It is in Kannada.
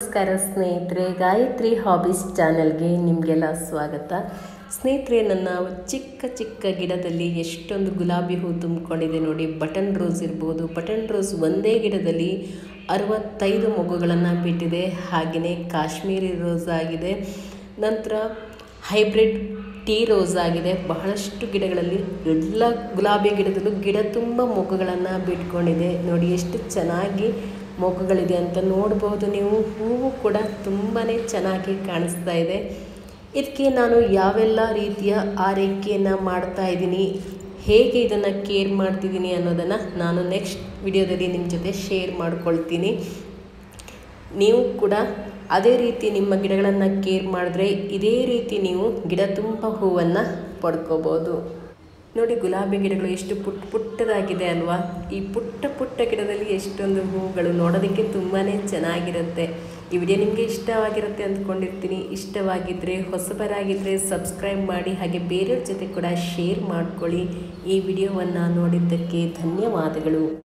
ನಮಸ್ಕಾರ ಸ್ನೇಹಿತರೆ ಗಾಯತ್ರಿ ಹಾಬೀಸ್ ಚಾನೆಲ್ಗೆ ನಿಮಗೆಲ್ಲ ಸ್ವಾಗತ ಸ್ನೇಹಿತರೆ ನನ್ನ ಚಿಕ್ಕ ಚಿಕ್ಕ ಗಿಡದಲ್ಲಿ ಎಷ್ಟೊಂದು ಗುಲಾಬಿ ಹೂ ತುಂಬಿಕೊಂಡಿದೆ ನೋಡಿ ಬಟನ್ ರೋಸ್ ಇರ್ಬೋದು ಬಟನ್ ರೋಸ್ ಒಂದೇ ಗಿಡದಲ್ಲಿ ಅರವತ್ತೈದು ಮೊಗ್ಗುಗಳನ್ನು ಬಿಟ್ಟಿದೆ ಹಾಗೆಯೇ ಕಾಶ್ಮೀರಿ ರೋಸ್ ಆಗಿದೆ ನಂತರ ಹೈಬ್ರಿಡ್ ಟೀ ರೋಸ್ ಆಗಿದೆ ಬಹಳಷ್ಟು ಗಿಡಗಳಲ್ಲಿ ಎಲ್ಲ ಗುಲಾಬಿ ಗಿಡದಲ್ಲೂ ಗಿಡ ತುಂಬ ಮೊಗ್ಗುಗಳನ್ನು ಬಿಟ್ಕೊಂಡಿದೆ ನೋಡಿ ಎಷ್ಟು ಚೆನ್ನಾಗಿ ಮೊಗ್ಗುಗಳಿದೆ ಅಂತ ನೋಡ್ಬೋದು ನೀವು ಹೂವು ಕೂಡ ತುಂಬಾ ಚೆನ್ನಾಗಿ ಕಾಣಿಸ್ತಾ ಇದೆ ಇದಕ್ಕೆ ನಾನು ಯಾವೆಲ್ಲ ರೀತಿಯ ಆರೈಕೆಯನ್ನು ಮಾಡ್ತಾ ಇದ್ದೀನಿ ಹೇಗೆ ಇದನ್ನು ಕೇರ್ ಮಾಡ್ತಿದ್ದೀನಿ ಅನ್ನೋದನ್ನು ನಾನು ನೆಕ್ಸ್ಟ್ ವಿಡಿಯೋದಲ್ಲಿ ನಿಮ್ಮ ಜೊತೆ ಶೇರ್ ಮಾಡ್ಕೊಳ್ತೀನಿ ನೀವು ಕೂಡ ಅದೇ ರೀತಿ ನಿಮ್ಮ ಗಿಡಗಳನ್ನು ಕೇರ್ ಮಾಡಿದ್ರೆ ಇದೇ ರೀತಿ ನೀವು ಗಿಡ ತುಂಬ ಹೂವನ್ನು ಪಡ್ಕೋಬೋದು ನೋಡಿ ಗುಲಾಬಿ ಗಿಡಗಳು ಎಷ್ಟು ಪುಟ್ಟ ಪುಟ್ಟದಾಗಿದೆ ಅಲ್ವಾ ಈ ಪುಟ್ಟ ಪುಟ್ಟ ಗಿಡದಲ್ಲಿ ಎಷ್ಟೊಂದು ಹೂಗಳು ನೋಡೋದಕ್ಕೆ ತುಂಬಾ ಚೆನ್ನಾಗಿರುತ್ತೆ ಈ ವಿಡಿಯೋ ನಿಮಗೆ ಇಷ್ಟವಾಗಿರುತ್ತೆ ಅಂದ್ಕೊಂಡಿರ್ತೀನಿ ಇಷ್ಟವಾಗಿದ್ದರೆ ಹೊಸಬರಾಗಿದ್ದರೆ ಸಬ್ಸ್ಕ್ರೈಬ್ ಮಾಡಿ ಹಾಗೆ ಬೇರೆಯವ್ರ ಜೊತೆ ಕೂಡ ಶೇರ್ ಮಾಡ್ಕೊಳ್ಳಿ ಈ ವಿಡಿಯೋವನ್ನು ನೋಡಿದ್ದಕ್ಕೆ ಧನ್ಯವಾದಗಳು